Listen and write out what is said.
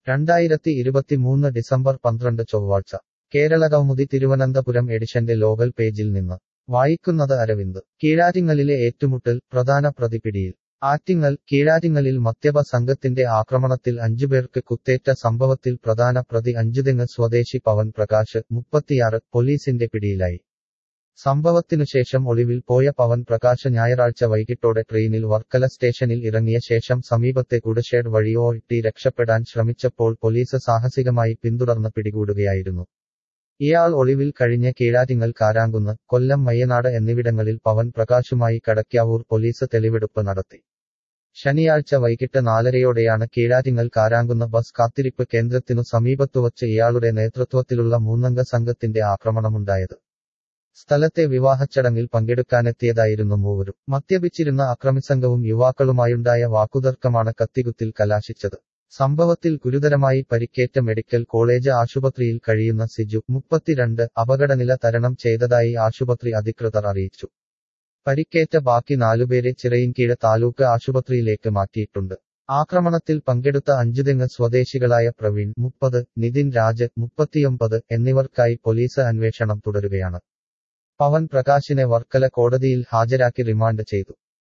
രണ്ടായിരത്തി ഇരുപത്തിമൂന്ന് ഡിസംബർ പന്ത്രണ്ട് ചൊവ്വാഴ്ച കേരളകൗമുദി തിരുവനന്തപുരം എഡിഷന്റെ ലോകൽ പേജിൽ നിന്ന് വായിക്കുന്നത് അരവിന്ദ് കീഴാറ്റിങ്ങലിലെ ഏറ്റുമുട്ടൽ പ്രധാന പ്രതി പിടിയിൽ ആറ്റിങ്ങൽ കീഴാറ്റിങ്ങലിൽ മദ്യപ സംഘത്തിന്റെ ആക്രമണത്തിൽ അഞ്ചുപേർക്ക് കുത്തേറ്റ സംഭവത്തിൽ പ്രധാന പ്രതി അഞ്ചുതെങ്ങ് സ്വദേശി പവൻ പ്രകാശ് മുപ്പത്തിയാറ് പോലീസിന്റെ പിടിയിലായി സംഭവത്തിനുശേഷം ഒളിവിൽ പോയ പവൻ പ്രകാശ് ഞായറാഴ്ച വൈകിട്ടോടെ ട്രെയിനിൽ വർക്കല സ്റ്റേഷനിൽ ഇറങ്ങിയ ശേഷം സമീപത്തെ കുടഷേഡ് വഴി ഓട്ടി രക്ഷപ്പെടാൻ ശ്രമിച്ചപ്പോൾ പോലീസ് സാഹസികമായി പിന്തുടർന്ന് പിടികൂടുകയായിരുന്നു ഇയാൾ ഒളിവിൽ കഴിഞ്ഞ കീഴാറ്റിങ്ങൽ കാരാങ്കുന്ന് കൊല്ലം മയ്യനാട് എന്നിവിടങ്ങളിൽ പവൻ പ്രകാശുമായി കടക്കാവൂർ പോലീസ് തെളിവെടുപ്പ് നടത്തി ശനിയാഴ്ച വൈകിട്ട് നാലരയോടെയാണ് കീഴാറ്റിങ്ങൽ കാരാങ്കുന്ന ബസ് കാത്തിരിപ്പ് കേന്ദ്രത്തിനു സമീപത്തുവച്ച് ഇയാളുടെ നേതൃത്വത്തിലുള്ള മൂന്നംഗ സംഘത്തിന്റെ ആക്രമണമുണ്ടായത് സ്ഥലത്തെ വിവാഹച്ചടങ്ങിൽ പങ്കെടുക്കാനെത്തിയതായിരുന്നു മൂവരും മദ്യപിച്ചിരുന്ന അക്രമിസംഘവും യുവാക്കളുമായുണ്ടായ വാക്കുതർക്കമാണ് കത്തികുത്തിൽ കലാശിച്ചത് സംഭവത്തിൽ ഗുരുതരമായി പരിക്കേറ്റ മെഡിക്കൽ കോളേജ് ആശുപത്രിയിൽ കഴിയുന്ന സിജു മുപ്പത്തിരണ്ട് അപകടനില തരണം ചെയ്തതായി ആശുപത്രി അധികൃതർ അറിയിച്ചു പരിക്കേറ്റ ബാക്കി നാലുപേരെ ചിറയിൻകീഴ് താലൂക്ക് ആശുപത്രിയിലേക്ക് മാറ്റിയിട്ടുണ്ട് ആക്രമണത്തിൽ പങ്കെടുത്ത അഞ്ചുതെങ്ങ് സ്വദേശികളായ പ്രവീൺ മുപ്പത് നിതിൻ രാജ് മുപ്പത്തിയൊമ്പത് എന്നിവർക്കായി പോലീസ് അന്വേഷണം തുടരുകയാണ് പവൻ പ്രകാശിനെ വർക്കല കോടതിയിൽ ഹാജരാക്കി റിമാൻഡ് ചെയ്തു